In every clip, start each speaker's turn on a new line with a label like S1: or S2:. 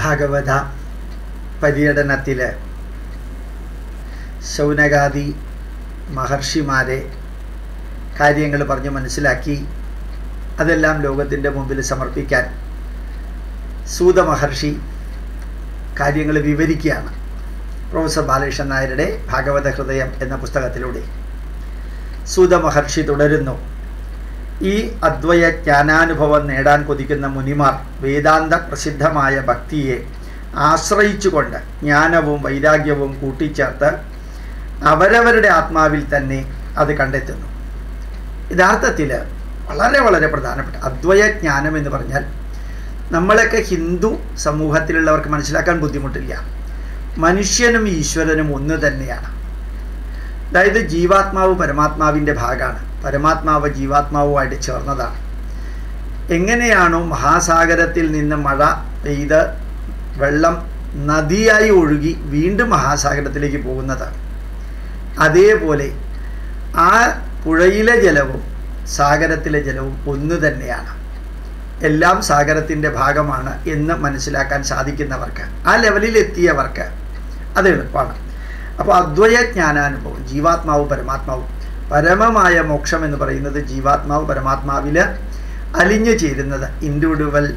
S1: ഭാഗവത പര്യടനത്തിൽ ശൗനകാദി മഹർഷിമാരെ കാര്യങ്ങൾ പറഞ്ഞ് മനസ്സിലാക്കി അതെല്ലാം ലോകത്തിൻ്റെ മുമ്പിൽ സമർപ്പിക്കാൻ സൂത മഹർഷി കാര്യങ്ങൾ വിവരിക്കുകയാണ് പ്രൊഫസർ ബാലകൃഷ്ണൻ നായരുടെ ഭാഗവത ഹൃദയം എന്ന പുസ്തകത്തിലൂടെ സൂത മഹർഷി തുടരുന്നു ഈ അദ്വയ ജ്ഞാനാനുഭവം നേടാൻ കൊതിക്കുന്ന മുനിമാർ വേദാന്ത പ്രസിദ്ധമായ ഭക്തിയെ ആശ്രയിച്ചുകൊണ്ട് ജ്ഞാനവും വൈരാഗ്യവും കൂട്ടിച്ചേർത്ത് അവരവരുടെ ആത്മാവിൽ തന്നെ അത് കണ്ടെത്തുന്നു യഥാർത്ഥത്തിൽ വളരെ വളരെ പ്രധാനപ്പെട്ട അദ്വയ ജ്ഞാനം എന്ന് പറഞ്ഞാൽ നമ്മളൊക്കെ ഹിന്ദു സമൂഹത്തിലുള്ളവർക്ക് മനസ്സിലാക്കാൻ ബുദ്ധിമുട്ടില്ല മനുഷ്യനും ഈശ്വരനും ഒന്ന് തന്നെയാണ് അതായത് ജീവാത്മാവ് പരമാത്മാവിൻ്റെ ഭാഗമാണ് പരമാത്മാവ് ജീവാത്മാവുമായിട്ട് ചേർന്നതാണ് എങ്ങനെയാണോ മഹാസാഗരത്തിൽ നിന്ന് മഴ പെയ്ത് വെള്ളം നദിയായി ഒഴുകി വീണ്ടും മഹാസാഗരത്തിലേക്ക് പോകുന്നത് അതേപോലെ ആ പുഴയിലെ ജലവും സാഗരത്തിലെ ജലവും ഒന്ന് തന്നെയാണ് എല്ലാം സാഗരത്തിൻ്റെ ഭാഗമാണ് എന്ന് മനസ്സിലാക്കാൻ സാധിക്കുന്നവർക്ക് ആ ലെവലിൽ എത്തിയവർക്ക് അത് എളുപ്പമാണ് അപ്പോൾ അദ്വയ ജ്ഞാനാനുഭവം ജീവാത്മാവ് പരമാത്മാവ് പരമമായ മോക്ഷം എന്ന് പറയുന്നത് ജീവാത്മാവ് പരമാത്മാവിൽ അലിഞ്ഞു ചേരുന്നത് individual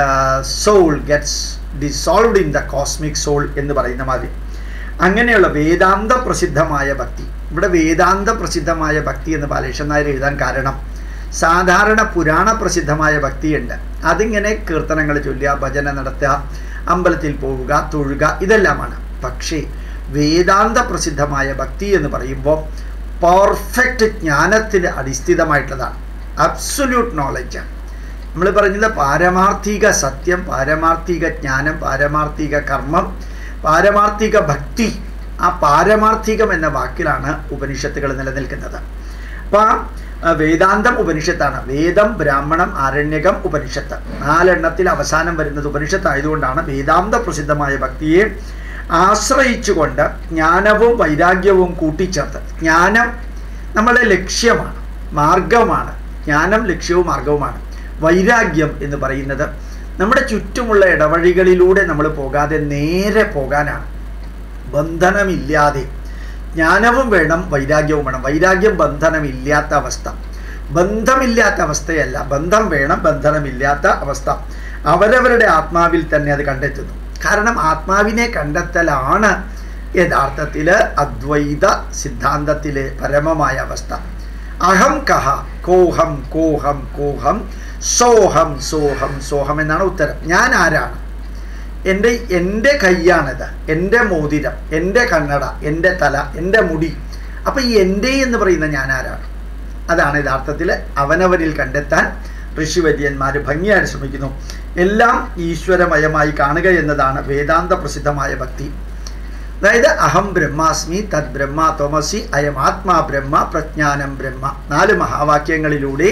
S1: soul gets dissolved in the cosmic soul എന്ന് പറയുന്ന മാതിരി അങ്ങനെയുള്ള വേദാന്ത പ്രസിദ്ധമായ ഭക്തി ഇവിടെ വേദാന്ത പ്രസിദ്ധമായ ഭക്തി എന്ന് ബാലകൃഷ്ണൻ നായർ എഴുതാൻ കാരണം സാധാരണ പുരാണ പ്രസിദ്ധമായ ഭക്തിയുണ്ട് അതിങ്ങനെ കീർത്തനങ്ങൾ ചൊല്ലുക ഭജന നടത്തുക അമ്പലത്തിൽ പോവുക തൊഴുക ഇതെല്ലാമാണ് പക്ഷേ വേദാന്ത പ്രസിദ്ധമായ ഭക്തി എന്ന് പറയുമ്പോൾ പെർഫെക്റ്റ് ജ്ഞാനത്തിന് അടിസ്ഥിതമായിട്ടുള്ളതാണ് അബ്സൊല്യൂട്ട് നോളജ് നമ്മൾ പറഞ്ഞത് പാരമാർത്ഥിക സത്യം പാരമാർത്ഥിക ജ്ഞാനം പാരമാർത്ഥിക കർമ്മം പാരമാർത്ഥിക ഭക്തി ആ പാരമാർത്ഥികം എന്ന വാക്കിലാണ് ഉപനിഷത്തുകൾ നിലനിൽക്കുന്നത് അപ്പോൾ വേദാന്തം ഉപനിഷത്താണ് വേദം ബ്രാഹ്മണം ആരണ്യകം ഉപനിഷത്ത് നാലെണ്ണത്തിൽ അവസാനം വരുന്നത് ഉപനിഷത്ത് ആയതുകൊണ്ടാണ് വേദാന്ത പ്രസിദ്ധമായ ഭക്തിയെ ആശ്രയിച്ചുകൊണ്ട് ജ്ഞാനവും വൈരാഗ്യവും കൂട്ടിച്ചേർത്ത് ജ്ഞാനം നമ്മുടെ ലക്ഷ്യമാണ് മാർഗമാണ് ജ്ഞാനം ലക്ഷ്യവും മാർഗവുമാണ് വൈരാഗ്യം എന്ന് പറയുന്നത് നമ്മുടെ ചുറ്റുമുള്ള ഇടവഴികളിലൂടെ നമ്മൾ പോകാതെ നേരെ പോകാനാണ് ബന്ധനമില്ലാതെ ജ്ഞാനവും വേണം വൈരാഗ്യവും വേണം വൈരാഗ്യം ബന്ധനമില്ലാത്ത അവസ്ഥ ബന്ധമില്ലാത്ത അവസ്ഥയല്ല ബന്ധം വേണം ബന്ധനമില്ലാത്ത അവസ്ഥ അവരവരുടെ ആത്മാവിൽ തന്നെ അത് കണ്ടെത്തുന്നു കാരണം ആത്മാവിനെ കണ്ടെത്തലാണ് യഥാർത്ഥത്തിൽ അദ്വൈത സിദ്ധാന്തത്തിലെ പരമമായ അവസ്ഥ അഹം കഹ കോഹം കോഹം കോഹം സോഹം സോഹം സോഹം എന്നാണ് ഉത്തരം ഞാൻ ആരാണ് എൻ്റെ എൻ്റെ കൈയാണിത് എൻ്റെ മോതിരം എൻ്റെ കണ്ണട എൻ്റെ തല എൻ്റെ മുടി അപ്പോൾ ഈ എൻ്റെ എന്ന് പറയുന്ന ഞാൻ ആരാണ് അതാണ് യഥാർത്ഥത്തിൽ അവനവരിൽ കണ്ടെത്താൻ ഋഷിവര്യന്മാർ ഭംഗിയായിട്ട് ശ്രമിക്കുന്നു എല്ലാം ഈശ്വരമയമായി കാണുക എന്നതാണ് വേദാന്ത പ്രസിദ്ധമായ ഭക്തി അതായത് അഹം ബ്രഹ്മാസ്മി തദ് ബ്രഹ്മ തോമസി അയം ആത്മാ ബ്രഹ്മ പ്രജ്ഞാനം ബ്രഹ്മ നാല് മഹാവാക്യങ്ങളിലൂടെ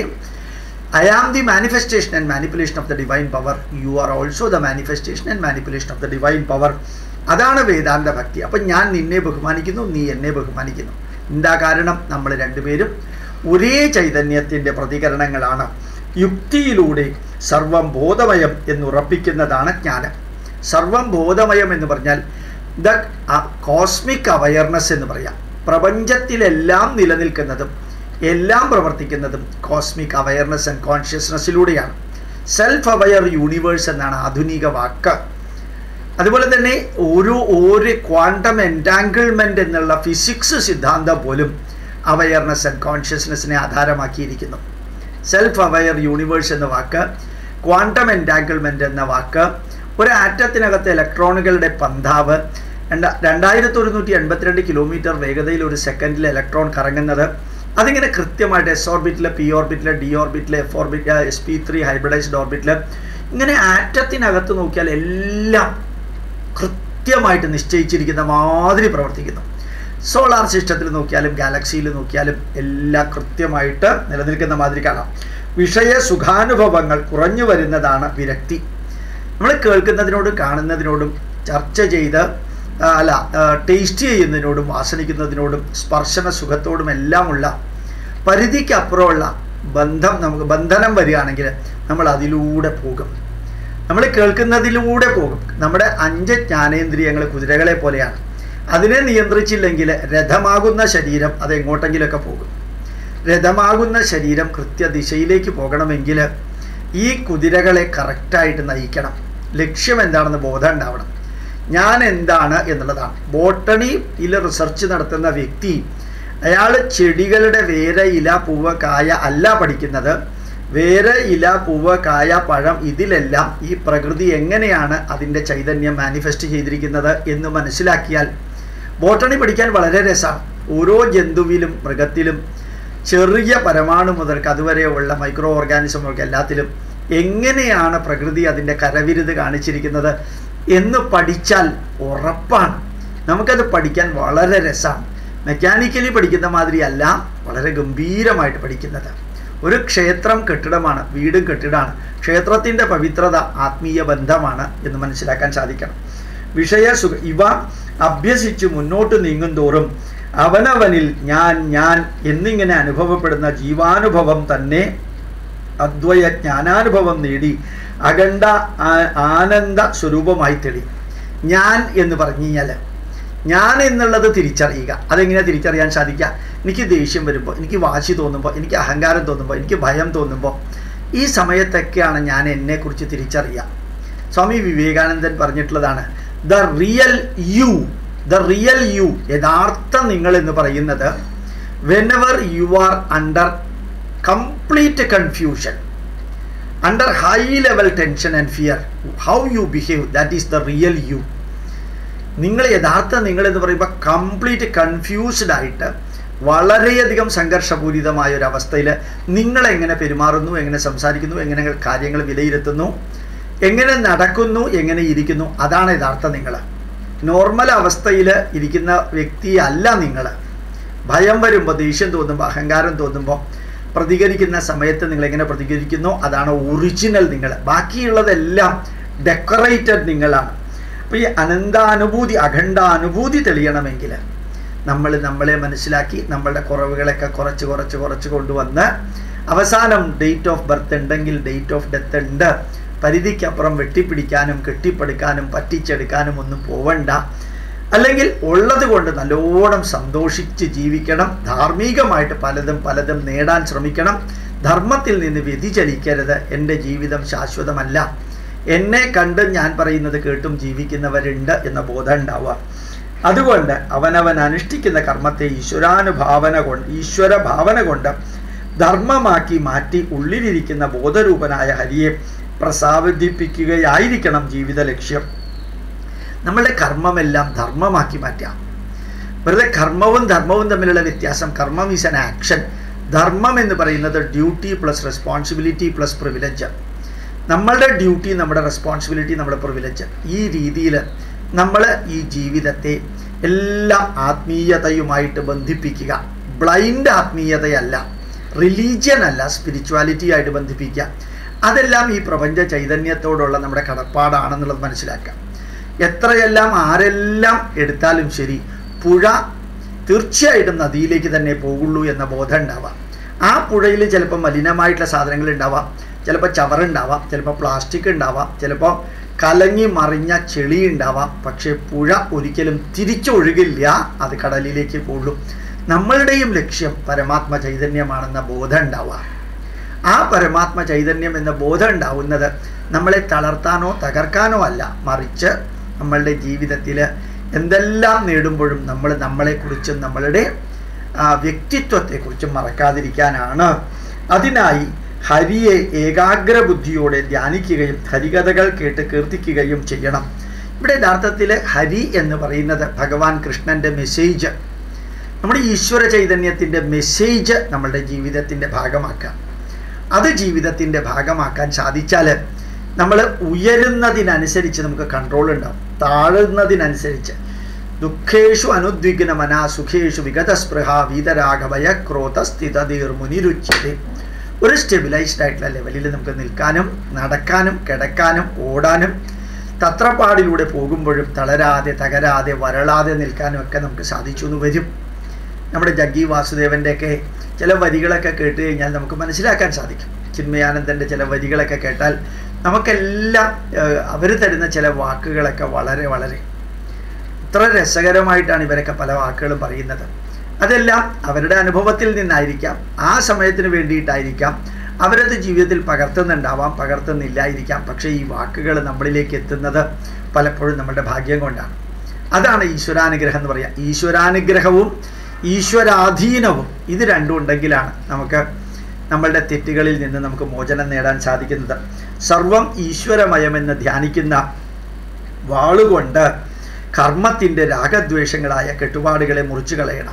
S1: I am the manifestation and manipulation of the divine power you are also the manifestation and manipulation of the divine power അതാണ് വേദാന്ത ഭക്തി അപ്പം ഞാൻ നിന്നെ ബഹുമാനിക്കുന്നു നീ എന്നെ ബഹുമാനിക്കുന്നു എന്താ കാരണം നമ്മൾ രണ്ടുപേരും ഒരേ ചൈതന്യത്തിൻ്റെ പ്രതികരണങ്ങളാണ് യുക്തിയിലൂടെ സർവം ബോധമയം എന്നുറപ്പിക്കുന്നതാണ് ജ്ഞാനം സർവം ബോധമയം എന്ന് പറഞ്ഞാൽ ദ കോസ്മിക് അവയർനെസ് എന്ന് പറയാം പ്രപഞ്ചത്തിലെല്ലാം നിലനിൽക്കുന്നതും എല്ലാം പ്രവർത്തിക്കുന്നതും കോസ്മിക് അവയർനെസ് ആൻഡ് കോൺഷ്യസ്നെസ്സിലൂടെയാണ് സെൽഫ് അവയർ യൂണിവേഴ്സ് എന്നാണ് ആധുനിക വാക്ക് അതുപോലെ തന്നെ ഒരു ഒരു ക്വാണ്ടം എൻറ്റാങ്കിൾമെൻ്റ് എന്നുള്ള ഫിസിക്സ് സിദ്ധാന്തം പോലും അവയർനെസ് ആൻഡ് കോൺഷ്യസ്നെസ്സിനെ ആധാരമാക്കിയിരിക്കുന്നു സെൽഫ് അവയർ യൂണിവേഴ്സ് എന്ന വാക്ക് ക്വാണ്ടം എൻറ്റാങ്കിൾമെൻ്റ് എന്ന വാക്ക് ഒരു ആറ്റത്തിനകത്ത് ഇലക്ട്രോണുകളുടെ പന്താവ് രണ്ട രണ്ടായിരത്തി ഒരുന്നൂറ്റി എൺപത്തിരണ്ട് കിലോമീറ്റർ വേഗതയിൽ ഒരു സെക്കൻഡിൽ ഇലക്ട്രോൺ കറങ്ങുന്നത് അതിങ്ങനെ കൃത്യമായിട്ട് എസ് ഓർബിറ്റിൽ പി ഓർബിറ്റിൽ ഡി ഓർബിറ്റിൽ F orbit S P three hybridized ഓർബിറ്റിൽ ഇങ്ങനെ ആറ്റത്തിനകത്ത് നോക്കിയാൽ എല്ലാം കൃത്യമായിട്ട് നിശ്ചയിച്ചിരിക്കുന്ന മാതിരി പ്രവർത്തിക്കുന്നു സോളാർ സിസ്റ്റത്തിൽ നോക്കിയാലും ഗാലക്സിയിൽ നോക്കിയാലും എല്ലാം കൃത്യമായിട്ട് നിലനിൽക്കുന്ന മാതിരി കാണാം വിഷയ സുഖാനുഭവങ്ങൾ കുറഞ്ഞു വരുന്നതാണ് വിരക്തി നമ്മൾ കേൾക്കുന്നതിനോടും കാണുന്നതിനോടും ചർച്ച ചെയ്ത് അല്ല ടേസ്റ്റ് ചെയ്യുന്നതിനോടും ആസ്വദിക്കുന്നതിനോടും സ്പർശന സുഖത്തോടും എല്ലാമുള്ള പരിധിക്കപ്പുറമുള്ള ബന്ധം നമുക്ക് ബന്ധനം വരികയാണെങ്കിൽ നമ്മൾ അതിലൂടെ പോകും നമ്മൾ കേൾക്കുന്നതിലൂടെ പോകും നമ്മുടെ അഞ്ച് ജ്ഞാനേന്ദ്രിയങ്ങൾ കുതിരകളെ പോലെയാണ് അതിനെ നിയന്ത്രിച്ചില്ലെങ്കിൽ രഥമാകുന്ന ശരീരം അത് എങ്ങോട്ടെങ്കിലൊക്കെ പോകും രഥമാകുന്ന ശരീരം കൃത്യദിശയിലേക്ക് പോകണമെങ്കിൽ ഈ കുതിരകളെ കറക്റ്റായിട്ട് നയിക്കണം ലക്ഷ്യം എന്താണെന്ന് ബോധം ഉണ്ടാവണം ഞാൻ എന്താണ് എന്നുള്ളതാണ് ബോട്ടണിയിൽ റിസർച്ച് നടത്തുന്ന വ്യക്തി അയാൾ ചെടികളുടെ വേര ഇല പൂവ് കായ അല്ല പഠിക്കുന്നത് വേര ഇല പൂവ് കായ പഴം ഇതിലെല്ലാം ഈ പ്രകൃതി എങ്ങനെയാണ് അതിൻ്റെ ചൈതന്യം മാനിഫെസ്റ്റ് ചെയ്തിരിക്കുന്നത് എന്ന് മനസ്സിലാക്കിയാൽ ബോട്ടണി പഠിക്കാൻ വളരെ രസമാണ് ഓരോ ജന്തുവിലും മൃഗത്തിലും ചെറിയ പരമാണു മുതൽക്ക് അതുവരെയുള്ള മൈക്രോ ഓർഗാനിസമൊക്കെ എല്ലാത്തിലും എങ്ങനെയാണ് പ്രകൃതി അതിൻ്റെ കരവിരുത് കാണിച്ചിരിക്കുന്നത് എന്ന് പഠിച്ചാൽ ഉറപ്പാണ് നമുക്കത് പഠിക്കാൻ വളരെ രസമാണ് മെക്കാനിക്കലി പഠിക്കുന്ന മാതിരിയല്ല വളരെ ഗംഭീരമായിട്ട് പഠിക്കുന്നത് ഒരു ക്ഷേത്രം കെട്ടിടമാണ് വീടും കെട്ടിടമാണ് ക്ഷേത്രത്തിൻ്റെ പവിത്രത ആത്മീയ ബന്ധമാണ് എന്ന് മനസ്സിലാക്കാൻ സാധിക്കണം വിഷയസുഖ ഇവ അഭ്യസിച്ച് മുന്നോട്ട് നീങ്ങും തോറും അവനവനിൽ ഞാൻ ഞാൻ എന്നിങ്ങനെ അനുഭവപ്പെടുന്ന ജീവാനുഭവം തന്നെ അദ്വയ ജ്ഞാനാനുഭവം നേടി അഖണ്ഡ ആനന്ദ സ്വരൂപമായി തെളി ഞാൻ എന്ന് പറഞ്ഞു കഴിഞ്ഞാൽ ഞാൻ എന്നുള്ളത് തിരിച്ചറിയുക അതെങ്ങനെ തിരിച്ചറിയാൻ സാധിക്കുക എനിക്ക് ദേഷ്യം വരുമ്പോൾ എനിക്ക് വാശി തോന്നുമ്പോൾ എനിക്ക് അഹങ്കാരം തോന്നുമ്പോൾ എനിക്ക് ഭയം തോന്നുമ്പോൾ ഈ സമയത്തൊക്കെയാണ് ഞാൻ എന്നെക്കുറിച്ച് തിരിച്ചറിയുക സ്വാമി വിവേകാനന്ദൻ പറഞ്ഞിട്ടുള്ളതാണ് the real you the real you യഥാർത്ഥ നിങ്ങൾ എന്ന് പറയുന്നത് whenever you are under complete confusion under high level tension and fear how you behave that is the real you നിങ്ങൾ യഥാർത്ഥ നിങ്ങൾ എന്ന് പറയുമ്പോൾ കംപ്ലീറ്റ് കൺഫ്യൂസ്ഡ് ആയിട്ട് വളരെയധികം സംഘർഷപൂരിതമായ ഒരു അവസ്ഥയിൽ നിങ്ങൾ എങ്ങനെ പെരുമാറുന്നു എങ്ങനെ സംസാരിക്കുന്നു എങ്ങനെ കാര്യങ്ങൾ വിലയിരുത്തുന്നു എങ്ങനെ നടക്കുന്നു എങ്ങനെ ഇരിക്കുന്നു അതാണ് യഥാർത്ഥ നിങ്ങൾ നോർമൽ അവസ്ഥയിൽ ഇരിക്കുന്ന വ്യക്തിയല്ല നിങ്ങൾ ഭയം വരുമ്പോൾ ദേഷ്യം തോന്നുമ്പോൾ അഹങ്കാരം തോന്നുമ്പോൾ പ്രതികരിക്കുന്ന സമയത്ത് നിങ്ങൾ എങ്ങനെ പ്രതികരിക്കുന്നു അതാണ് ഒറിജിനൽ നിങ്ങൾ ബാക്കിയുള്ളതെല്ലാം ഡെക്കറേറ്റഡ് നിങ്ങളാണ് അപ്പോൾ ഈ അനന്താനുഭൂതി അഖണ്ഡാനുഭൂതി തെളിയണമെങ്കിൽ നമ്മൾ നമ്മളെ മനസ്സിലാക്കി നമ്മളുടെ കുറവുകളൊക്കെ കുറച്ച് കുറച്ച് കുറച്ച് കൊണ്ടുവന്ന് അവസാനം ഡേറ്റ് ഓഫ് ബർത്ത് ഉണ്ടെങ്കിൽ ഡേറ്റ് ഓഫ് ഡെത്ത് ഉണ്ട് പരിധിക്കപ്പുറം വെട്ടിപ്പിടിക്കാനും കെട്ടിപ്പടുക്കാനും പറ്റിച്ചെടുക്കാനും ഒന്നും പോവണ്ട അല്ലെങ്കിൽ ഉള്ളത് കൊണ്ട് നല്ലോണം സന്തോഷിച്ച് ജീവിക്കണം ധാർമ്മികമായിട്ട് പലതും പലതും നേടാൻ ശ്രമിക്കണം ധർമ്മത്തിൽ നിന്ന് വ്യതിചലിക്കരുത് എൻ്റെ ജീവിതം ശാശ്വതമല്ല എന്നെ കണ്ട് ഞാൻ പറയുന്നത് കേട്ടും ജീവിക്കുന്നവരുണ്ട് എന്ന ബോധം ഉണ്ടാവുക അതുകൊണ്ട് അവനവൻ അനുഷ്ഠിക്കുന്ന കർമ്മത്തെ ഈശ്വരാനുഭാവന കൊണ്ട് ഈശ്വര ഭാവന കൊണ്ട് ധർമ്മമാക്കി മാറ്റി ഉള്ളിലിരിക്കുന്ന ബോധരൂപനായ ഹരിയെ പ്രസാദിപ്പിക്കുകയായിരിക്കണം ജീവിത ലക്ഷ്യം നമ്മളുടെ കർമ്മമെല്ലാം ധർമ്മമാക്കി മാറ്റാം വെറുതെ കർമ്മവും ധർമ്മവും തമ്മിലുള്ള വ്യത്യാസം കർമ്മം ഈസ് ആൻ ആക്ഷൻ ധർമ്മം എന്ന് പറയുന്നത് duty plus responsibility plus privilege നമ്മളുടെ ഡ്യൂട്ടി നമ്മുടെ റെസ്പോൺസിബിലിറ്റി നമ്മുടെ പ്രിവിലേജ് ഈ രീതിയിൽ നമ്മൾ ഈ ജീവിതത്തെ എല്ലാം ആത്മീയതയുമായിട്ട് ബന്ധിപ്പിക്കുക ബ്ലൈൻഡ് ആത്മീയതയല്ല റിലീജിയൻ അല്ല സ്പിരിച്വാലിറ്റി ആയിട്ട് ബന്ധിപ്പിക്കുക അതെല്ലാം ഈ പ്രപഞ്ച ചൈതന്യത്തോടുള്ള നമ്മുടെ കടപ്പാടാണെന്നുള്ളത് മനസ്സിലാക്കാം എത്രയെല്ലാം ആരെല്ലാം എടുത്താലും ശരി പുഴ തീർച്ചയായിട്ടും നദിയിലേക്ക് തന്നെ പോകുള്ളൂ എന്ന ബോധം ഉണ്ടാവാം ആ പുഴയിൽ ചിലപ്പോൾ മലിനമായിട്ടുള്ള സാധനങ്ങൾ ഉണ്ടാവാം ചിലപ്പോൾ ചവറുണ്ടാവാം ചിലപ്പോൾ പ്ലാസ്റ്റിക് ഉണ്ടാവാം ചിലപ്പോൾ കലങ്ങി മറിഞ്ഞ ചെളി ഉണ്ടാവാം പക്ഷേ പുഴ ഒരിക്കലും തിരിച്ചൊഴുകില്ല അത് കടലിലേക്ക് പോകുള്ളൂ നമ്മളുടെയും ലക്ഷ്യം പരമാത്മ ചൈതന്യമാണെന്ന ബോധം ഉണ്ടാവാം ആ പരമാത്മ ചൈതന്യം എന്ന ബോധം ഉണ്ടാവുന്നത് നമ്മളെ തളർത്താനോ തകർക്കാനോ അല്ല മറിച്ച് നമ്മളുടെ ജീവിതത്തിൽ എന്തെല്ലാം നേടുമ്പോഴും നമ്മൾ നമ്മളെക്കുറിച്ചും നമ്മളുടെ വ്യക്തിത്വത്തെക്കുറിച്ചും മറക്കാതിരിക്കാനാണ് അതിനായി ഹരിയെ ഏകാഗ്ര ബുദ്ധിയോടെ ധ്യാനിക്കുകയും ഹരികഥകൾ കേട്ട് കീർത്തിക്കുകയും ചെയ്യണം ഇവിടെ യഥാർത്ഥത്തിൽ ഹരി എന്ന് പറയുന്നത് ഭഗവാൻ കൃഷ്ണൻ്റെ മെസ്സേജ് നമ്മുടെ ഈശ്വര ചൈതന്യത്തിൻ്റെ മെസ്സേജ് നമ്മളുടെ ജീവിതത്തിൻ്റെ ഭാഗമാക്കാം അത് ജീവിതത്തിൻ്റെ ഭാഗമാക്കാൻ സാധിച്ചാൽ നമ്മൾ ഉയരുന്നതിനനുസരിച്ച് നമുക്ക് കൺട്രോൾ ഉണ്ടാവും താഴുന്നതിനനുസരിച്ച് ദുഃഖേഷു അനുദ്വിഗ്ന മന സുഖേഷു വിഗതസ്പൃഹ വീതരാഘവയ ക്രോധ സ്ഥിതതീർ മുനിരുച്യത ഒരു സ്റ്റെബിലൈസ്ഡ് ആയിട്ടുള്ള ലെവലിൽ നമുക്ക് നിൽക്കാനും നടക്കാനും കിടക്കാനും ഓടാനും തത്രപ്പാടിലൂടെ പോകുമ്പോഴും തളരാതെ തകരാതെ വരളാതെ നിൽക്കാനും ഒക്കെ നമുക്ക് സാധിച്ചു എന്ന് വരും നമ്മുടെ ജഗ്ഗി വാസുദേവൻ്റെയൊക്കെ ചില വരികളൊക്കെ കേട്ട് കഴിഞ്ഞാൽ നമുക്ക് മനസ്സിലാക്കാൻ സാധിക്കും ചിന്മയാനന്ദൻ്റെ ചില വരികളൊക്കെ കേട്ടാൽ നമുക്കെല്ലാം അവർ തരുന്ന ചില വാക്കുകളൊക്കെ വളരെ വളരെ ഇത്ര രസകരമായിട്ടാണ് ഇവരൊക്കെ പല വാക്കുകളും പറയുന്നത് അതെല്ലാം അവരുടെ അനുഭവത്തിൽ നിന്നായിരിക്കാം ആ സമയത്തിന് വേണ്ടിയിട്ടായിരിക്കാം അവരത് ജീവിതത്തിൽ പകർത്തുന്നുണ്ടാവാം പകർത്തുന്നില്ലായിരിക്കാം പക്ഷേ ഈ വാക്കുകൾ നമ്മളിലേക്ക് എത്തുന്നത് പലപ്പോഴും നമ്മുടെ ഭാഗ്യം കൊണ്ടാണ് അതാണ് ഈശ്വരാനുഗ്രഹം എന്ന് പറയുക ഈശ്വരാനുഗ്രഹവും ഈശ്വരാധീനവും ഇത് രണ്ടും ഉണ്ടെങ്കിലാണ് നമുക്ക് നമ്മളുടെ തെറ്റുകളിൽ നിന്ന് നമുക്ക് മോചനം നേടാൻ സാധിക്കുന്നത് സർവം ഈശ്വരമയമെന്ന് ധ്യാനിക്കുന്ന വാളുകൊണ്ട് കർമ്മത്തിൻ്റെ രാഗദ്വേഷങ്ങളായ കെട്ടുപാടുകളെ മുറിച്ചു കളയണം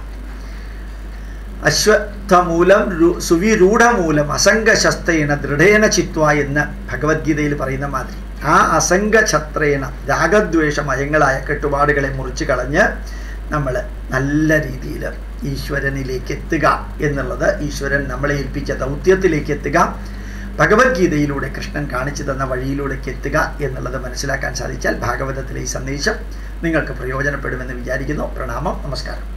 S1: അശ്വത്ഥമൂലം സുവിരൂഢമൂലം അസംഗശസ്ത്രേണ ദൃഢേന ചിത്വ എന്ന് ഭഗവത്ഗീതയിൽ പറയുന്ന മാതിരി ആ അസംഗഛത്രേണ രാഗദ്വേഷമയങ്ങളായ കെട്ടുപാടുകളെ മുറിച്ചു കളഞ്ഞ് നമ്മൾ നല്ല രീതിയിൽ ഈശ്വരനിലേക്ക് എത്തുക എന്നുള്ളത് ഈശ്വരൻ നമ്മളെ ഏൽപ്പിച്ച ദൗത്യത്തിലേക്ക് എത്തുക ഭഗവത്ഗീതയിലൂടെ കൃഷ്ണൻ കാണിച്ചു തന്ന വഴിയിലൂടെക്ക് എത്തുക എന്നുള്ളത് മനസ്സിലാക്കാൻ സാധിച്ചാൽ ഭാഗവതത്തിലെ ഈ സന്ദേശം നിങ്ങൾക്ക് പ്രയോജനപ്പെടുമെന്ന് വിചാരിക്കുന്നു പ്രണാമം നമസ്കാരം